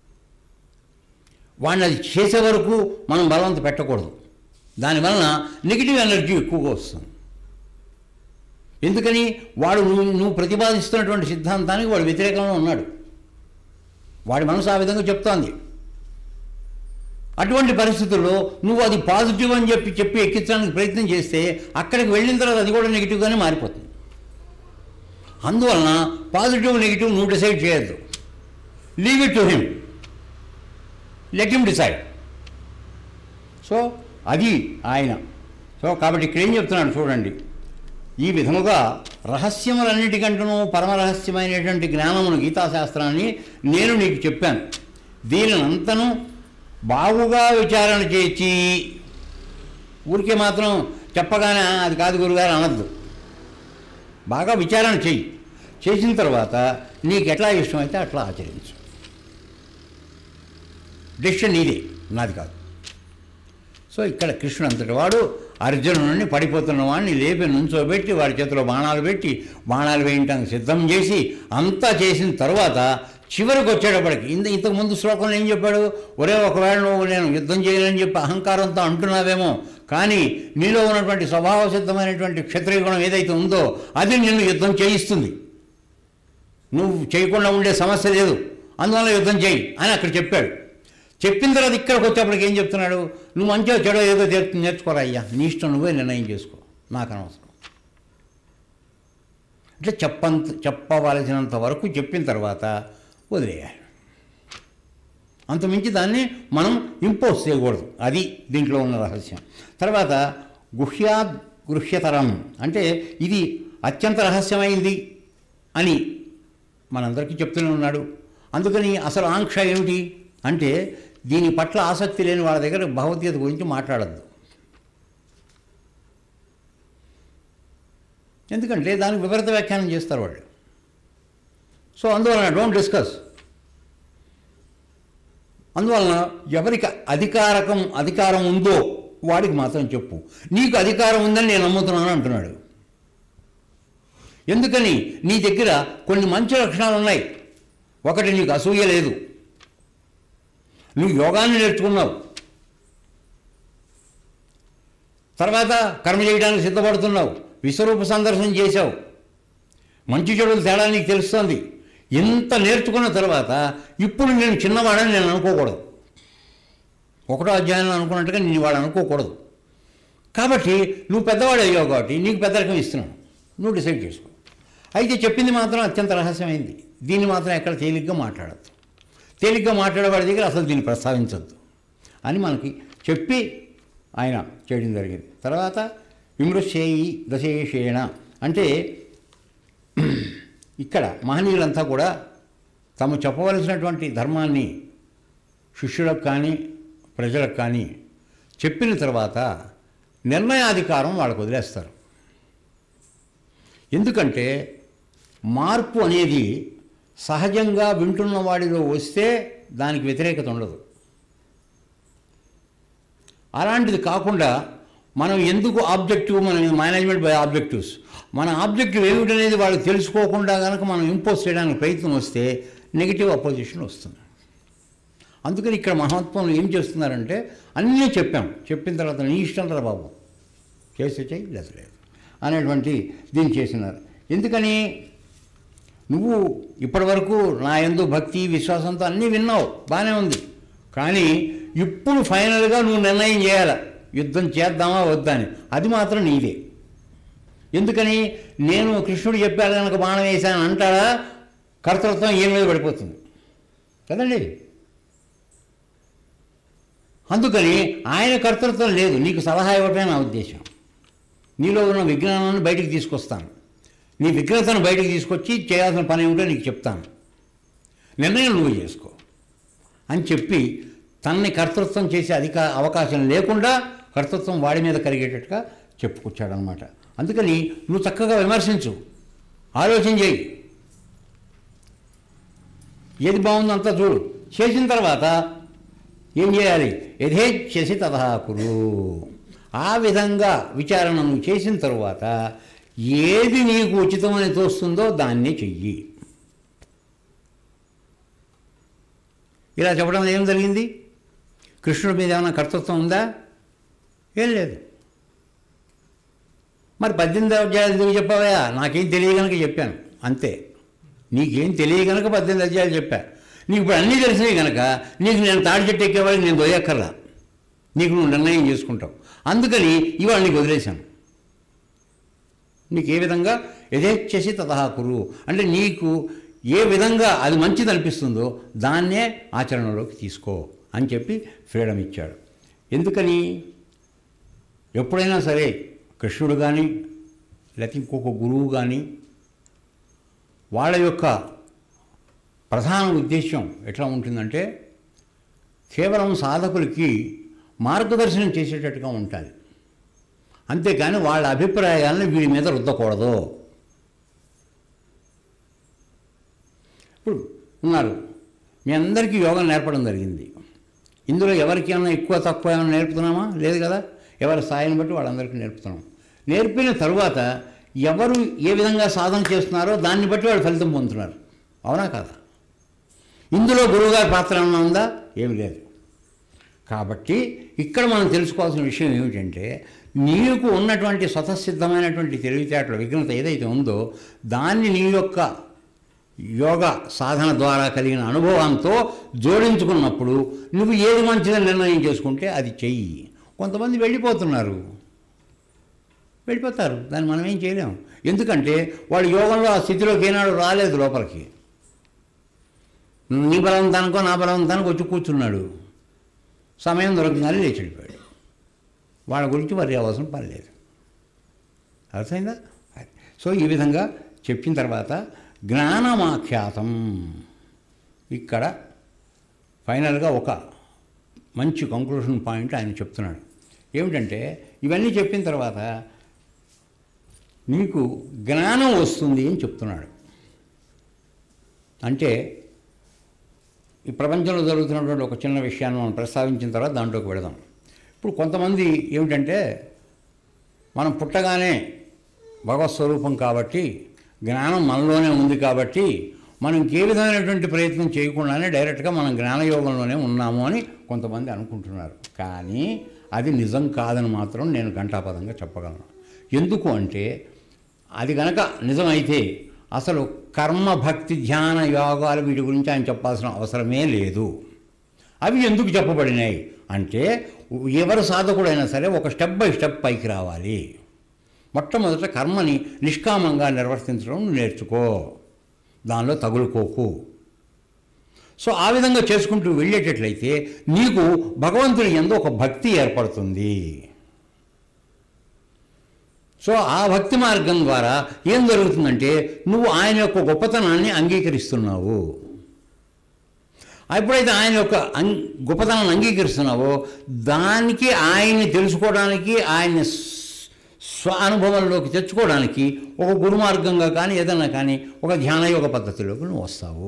వాడిని అది చేసే వరకు మనం బలవంత పెట్టకూడదు దానివలన నెగిటివ్ ఎనర్జీ ఎక్కువగా వస్తుంది ఎందుకని వాడు నువ్వు నువ్వు ప్రతిపాదిస్తున్నటువంటి సిద్ధాంతానికి వాడు వ్యతిరేకంగా ఉన్నాడు వాడి మనసు ఆ విధంగా చెప్తోంది అటువంటి పరిస్థితుల్లో నువ్వు అది పాజిటివ్ అని చెప్పి చెప్పి ఎక్కించడానికి ప్రయత్నం చేస్తే అక్కడికి వెళ్ళిన తర్వాత అది కూడా నెగిటివ్గానే మారిపోతుంది అందువలన పాజిటివ్ నెగిటివ్ నువ్వు డిసైడ్ చేయొద్దు leave it to him let him decide so అది ఆయన సో కాబట్టి ఇక్కడ ఏం చెప్తున్నాడు చూడండి ఈ విధముగా రహస్యములన్నిటికంటూ పరమరహస్యమైనటువంటి జ్ఞానమును గీతాశాస్త్రాన్ని నేను నీకు చెప్పాను దీనినంతను బాగుగా విచారణ చేసి ఊరికే మాత్రం చెప్పగానే "ఆ, అది కాదు గురుగారు అనద్దు బాగా విచారణ చెయ్యి చేసిన తర్వాత నీకు ఎట్లా ఇష్టమైతే అట్లా ఆచరించు డెసిషన్ నీదే నాది కాదు సో ఇక్కడ కృష్ణుడు అంతటి వాడు అర్జునుడిని పడిపోతున్న వాడిని లేపి నుంచోబెట్టి వాడి చేతిలో బాణాలు పెట్టి బాణాలు వేయటానికి సిద్ధం చేసి అంతా చేసిన తర్వాత చివరికి వచ్చేటప్పటికి ఇంత ఇంతకు ముందు శ్లోకంలో ఏం చెప్పాడు ఒరే ఒకవేళ నువ్వు నేను యుద్ధం చేయనని చెప్పి అహంకారంతో అంటున్నావేమో కానీ నీలో ఉన్నటువంటి స్వభావ సిద్ధమైనటువంటి క్షత్రియ గుణం ఏదైతే ఉందో అది నిన్ను యుద్ధం చేయిస్తుంది నువ్వు చేయకుండా ఉండే సమస్య లేదు అందువల్ల యుద్ధం చేయి అని అక్కడ చెప్పాడు చెప్పిన తర్వాత ఇక్కడికి వచ్చేప్పటికి ఏం చెప్తున్నాడు నువ్వు మంచిగా చెడో ఏదో నేర్చు- నేర్చుకోరా అయ్యా నీ ఇష్టం నువ్వే నిర్ణయం చేసుకో నాకు అనవసరం అంటే చెప్పంత చెప్పవలసినంత వరకు చెప్పిన తర్వాత వదిలేయాలి అంతమించి దాన్ని మనం ఇంపోజ్ చేయకూడదు అది దీంట్లో ఉన్న రహస్యం తర్వాత గుహ్యా గృహ్యతరం అంటే ఇది అత్యంత రహస్యమైంది అని మనందరికీ చెప్తూనే ఉన్నాడు అందుకని అసలు ఆంక్ష ఏమిటి అంటే దీని పట్ల ఆసక్తి లేని వాళ్ళ దగ్గర భగవద్గీత గురించి మాట్లాడద్దు ఎందుకంటే దానికి విపరీత వ్యాఖ్యానం చేస్తారు వాళ్ళు సో అందువలన డోంట్ డిస్కస్ అందువలన ఎవరికి అధికారకం అధికారం ఉందో వాడికి మాత్రం చెప్పు నీకు అధికారం ఉందని నేను నమ్ముతున్నాను అంటున్నాడు ఎందుకని నీ దగ్గర కొన్ని మంచి లక్షణాలు ఉన్నాయి ఒకటి నీకు అసూయ లేదు నువ్వు యోగాన్ని నేర్చుకున్నావు తర్వాత కర్మ చేయడానికి సిద్ధపడుతున్నావు విశ్వరూప సందర్శనం చేశావు మంచి చెడుల తేడా నీకు తెలుస్తుంది ఇంత నేర్చుకున్న తర్వాత ఇప్పుడు నేను చిన్నవాడని నేను అనుకోకూడదు ఒకటో అధ్యాయం అనుకున్నట్టుగా నేను వాడు అనుకోకూడదు కాబట్టి నువ్వు పెద్దవాడు అయ్యావు కాబట్టి నీకు పెద్ద రకం ఇస్తున్నాను నువ్వు డిసైడ్ చేసుకో అయితే చెప్పింది మాత్రం అత్యంత రహస్యమైంది దీన్ని మాత్రం ఎక్కడ తేలిగ్గా మాట్లాడద్దు తేలిగ్గా మాట్లాడేవాడి దగ్గర అసలు దీన్ని ప్రస్తావించద్దు అని మనకి చెప్పి ఆయన చేయడం జరిగింది తర్వాత విమృశేయి దశేషేణ అంటే ఇక్కడ మహనీయులంతా కూడా తాము చెప్పవలసినటువంటి ధర్మాన్ని శిష్యులకు కానీ ప్రజలకు కానీ చెప్పిన తర్వాత నిర్ణయాధికారం వాళ్ళకు వదిలేస్తారు ఎందుకంటే మార్పు అనేది సహజంగా వింటున్న వాడిలో వస్తే దానికి వ్యతిరేకత ఉండదు అలాంటిది కాకుండా మనం ఎందుకు ఆబ్జెక్టివ్ మన మేనేజ్మెంట్ బై ఆబ్జెక్టివ్స్ మన ఆబ్జెక్టివ్ ఏమిటనేది వాళ్ళు తెలుసుకోకుండా కనుక మనం ఇంపోజ్ చేయడానికి ప్రయత్నం వస్తే నెగిటివ్ అపోజిషన్ వస్తుంది అందుకని ఇక్కడ మహత్వం ఏం చేస్తున్నారంటే అన్నీ చెప్పాం చెప్పిన తర్వాత నీ ఇష్టం రా బాబు చేస్తే చెయ్యి లేదు లేదు అనేటువంటి దీన్ని చేసినారు ఎందుకని నువ్వు ఇప్పటివరకు నా ఎందు భక్తి విశ్వాసంతో అన్నీ విన్నావు బాగానే ఉంది కానీ ఇప్పుడు ఫైనల్గా నువ్వు నిర్ణయం చేయాలి యుద్ధం చేద్దామా వద్దా అని అది మాత్రం నీదే ఎందుకని నేను కృష్ణుడు చెప్పాడు కనుక బాణం వేశాను అంటాడా కర్తృత్వం ఈయన మీద పడిపోతుంది కదండి అందుకని ఆయన కర్తృత్వం లేదు నీకు సలహా ఇవ్వటమే నా ఉద్దేశం నీలో ఉన్న విజ్ఞానాన్ని బయటికి తీసుకొస్తాను నీ విఘ్నతను బయటికి తీసుకొచ్చి చేయాల్సిన పని ఏమిటో నీకు చెప్తాను నిర్ణయం నువ్వు చేసుకో అని చెప్పి తనని కర్తృత్వం చేసే అధిక అవకాశం లేకుండా కర్తృత్వం వాడి మీద కలిగేటట్టుగా చెప్పుకొచ్చాడనమాట అందుకని నువ్వు చక్కగా విమర్శించు ఆలోచన చేయి ఏది బాగుందో అంతా చూడు చేసిన తర్వాత ఏం చేయాలి యథేచ్ఛసి తథా కురు ఆ విధంగా విచారణ నువ్వు చేసిన తరువాత ఏది నీకు ఉచితమని తోస్తుందో దాన్నే చెయ్యి ఇలా చెప్పడం ఏం జరిగింది కృష్ణుడి మీద ఏమైనా కర్తృత్వం ఉందా ఏం లేదు మరి పద్దెనిమిది అధ్యాయాలు ఎందుకు చెప్పావా నాకేం తెలియగనక చెప్పాను అంతే నీకేం తెలియగనక పద్దెనిమిది అధ్యాయాలు చెప్పా నీకు ఇప్పుడు అన్నీ తెలిసినాయి కనుక నీకు నేను తాడి చెట్టు ఎక్కేవాడికి నేను దొయ్యక్కర్లా నీకు నువ్వు నిర్ణయం చేసుకుంటావు అందుకని ఇవాళ నీకు వదిలేశాను నీకు ఏ విధంగా యథేచ్ఛసి తతహా కురు అంటే నీకు ఏ విధంగా అది మంచిది అనిపిస్తుందో దాన్నే ఆచరణలోకి తీసుకో అని చెప్పి ఫ్రీడమ్ ఇచ్చాడు ఎందుకని ఎప్పుడైనా సరే కృష్ణుడు కానీ లేకపోతే ఇంకొక గురువు కానీ వాళ్ళ యొక్క ప్రధాన ఉద్దేశం ఎట్లా ఉంటుందంటే కేవలం సాధకులకి మార్గదర్శనం చేసేటట్టుగా ఉంటుంది అంతేకాని వాళ్ళ అభిప్రాయాలను వీడి మీద రుద్దకూడదు ఇప్పుడు ఉన్నారు మీ అందరికీ యోగం నేర్పడం జరిగింది ఇందులో ఎవరికి ఏమైనా ఎక్కువ తక్కువ ఏమైనా నేర్పుతున్నామా లేదు కదా ఎవరి స్థాయిని బట్టి వాళ్ళందరికీ నేర్పుతున్నాం నేర్పిన తరువాత ఎవరు ఏ విధంగా సాధన చేస్తున్నారో దాన్ని బట్టి వాళ్ళు ఫలితం పొందుతున్నారు అవునా కాదా ఇందులో గురువుగారి పాత్ర ఏమైనా ఉందా ఏమి లేదు కాబట్టి ఇక్కడ మనం తెలుసుకోవాల్సిన విషయం ఏమిటంటే నీకు ఉన్నటువంటి స్వతసిద్ధమైనటువంటి తెలివితేటల విఘ్నత ఏదైతే ఉందో దాన్ని నీ యొక్క యోగ సాధన ద్వారా కలిగిన అనుభవంతో జోడించుకున్నప్పుడు నువ్వు ఏది మంచిదని నిర్ణయం చేసుకుంటే అది చెయ్యి కొంతమంది వెళ్ళిపోతున్నారు వెళ్ళిపోతారు దాన్ని మనం ఏం చేయలేము ఎందుకంటే వాడు యోగంలో ఆ స్థితిలోకి ఏనాడు రాలేదు లోపలికి నీ బలవంతానికో నా బలవంతానికి వచ్చి కూర్చున్నాడు సమయం దొరకగానే లేచి వెళ్ళిపోయాడు వాళ్ళ గురించి మరి అవసరం పని లేదు అర్థమైందా అది. సో ఈ విధంగా చెప్పిన తర్వాత జ్ఞానమాఖ్యాతం ఇక్కడ ఫైనల్గా ఒక మంచి కంక్లూషన్ పాయింట్ ఆయన చెప్తున్నాడు ఏమిటంటే ఇవన్నీ చెప్పిన తర్వాత నీకు జ్ఞానం వస్తుంది అని చెప్తున్నాడు అంటే ఈ ప్రపంచంలో జరుగుతున్నటువంటి ఒక చిన్న విషయాన్ని మనం ప్రస్తావించిన తర్వాత దాంట్లోకి వెళదాం ఇప్పుడు కొంతమంది ఏమిటంటే మనం పుట్టగానే భగవత్ స్వరూపం కాబట్టి జ్ఞానం మనలోనే ఉంది కాబట్టి మనం ఇంకే విధమైనటువంటి ప్రయత్నం చేయకుండానే డైరెక్ట్గా మనం జ్ఞానయోగంలోనే ఉన్నాము అని కొంతమంది అనుకుంటున్నారు కానీ అది నిజం కాదని మాత్రం నేను ఘంటాపదంగా చెప్పగలను ఎందుకు అంటే అది గనక నిజమైతే అసలు కర్మ భక్తి ధ్యాన యోగాలు వీటి గురించి ఆయన చెప్పాల్సిన అవసరమే లేదు అవి ఎందుకు చెప్పబడినాయి అంటే ఎవరు సాధకుడైనా సరే ఒక స్టెప్ బై స్టెప్ పైకి రావాలి మొట్టమొదట కర్మని నిష్కామంగా నిర్వర్తించడం నేర్చుకో దానిలో తగులుకోకు సో ఆ విధంగా చేసుకుంటూ వెళ్ళేటట్లయితే నీకు భగవంతుని ఎందు ఒక భక్తి ఏర్పడుతుంది సో ఆ భక్తి మార్గం ద్వారా ఏం జరుగుతుందంటే నువ్వు ఆయన యొక్క గొప్పతనాన్ని అంగీకరిస్తున్నావు ఎప్పుడైతే ఆయన యొక్క అం గొప్పతనాన్ని అంగీకరిస్తున్నావో దానికి ఆయన్ని తెలుసుకోవడానికి ఆయన స్వ అనుభవంలోకి తెచ్చుకోవడానికి ఒక గురుమార్గంగా కానీ ఏదన్నా కానీ ఒక ధ్యానయోగ పద్ధతిలోకి నువ్వు వస్తావు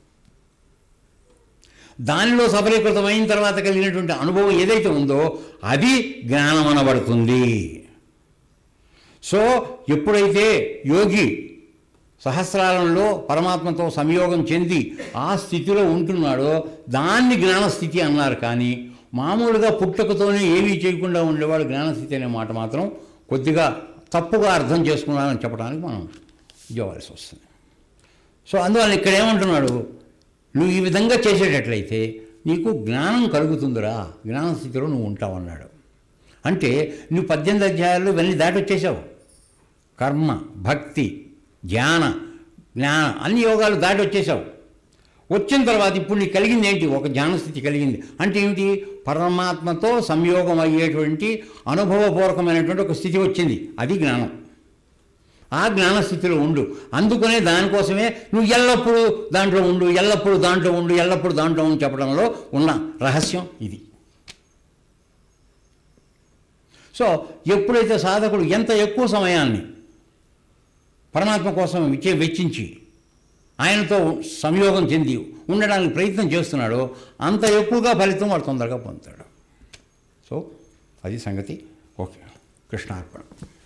దానిలో సఫలీకృతమైన తర్వాత కలిగినటువంటి అనుభవం ఏదైతే ఉందో అది జ్ఞానం అనబడుతుంది సో ఎప్పుడైతే యోగి సహస్రాలంలో పరమాత్మతో సంయోగం చెంది ఆ స్థితిలో ఉంటున్నాడో దాన్ని జ్ఞానస్థితి అన్నారు కానీ మామూలుగా పుట్టుకతోనే ఏమీ చేయకుండా ఉండేవాడు జ్ఞానస్థితి అనే మాట మాత్రం కొద్దిగా తప్పుగా అర్థం చేసుకున్నానని చెప్పడానికి మనం ఇవ్వవలసి వస్తుంది సో అందువల్ల ఇక్కడ ఏమంటున్నాడు నువ్వు ఈ విధంగా చేసేటట్లయితే నీకు జ్ఞానం కలుగుతుందిరా జ్ఞానస్థితిలో నువ్వు ఉంటావు అన్నాడు అంటే నువ్వు పద్దెనిమిది అధ్యాయాలు ఇవన్నీ దాటి వచ్చేసావు కర్మ భక్తి ధ్యాన జ్ఞాన అన్ని యోగాలు దాటి వచ్చేసావు వచ్చిన తర్వాత ఇప్పుడు నీకు కలిగింది ఏంటి ఒక జ్ఞానస్థితి కలిగింది అంటే ఏమిటి పరమాత్మతో సంయోగం అయ్యేటువంటి అనుభవపూర్వకమైనటువంటి ఒక స్థితి వచ్చింది అది జ్ఞానం ఆ జ్ఞానస్థితిలో ఉండు అందుకనే దానికోసమే నువ్వు ఎల్లప్పుడూ దాంట్లో ఉండు ఎల్లప్పుడూ దాంట్లో ఉండు ఎల్లప్పుడూ దాంట్లో ఉండు చెప్పడంలో ఉన్న రహస్యం ఇది సో ఎప్పుడైతే సాధకుడు ఎంత ఎక్కువ సమయాన్ని పరమాత్మ కోసం విచ్చే వెచ్చించి ఆయనతో సంయోగం చెంది ఉండడానికి ప్రయత్నం చేస్తున్నాడో అంత ఎక్కువగా ఫలితం వాడు తొందరగా పొందుతాడు సో అది సంగతి ఓకే కృష్ణార్పణ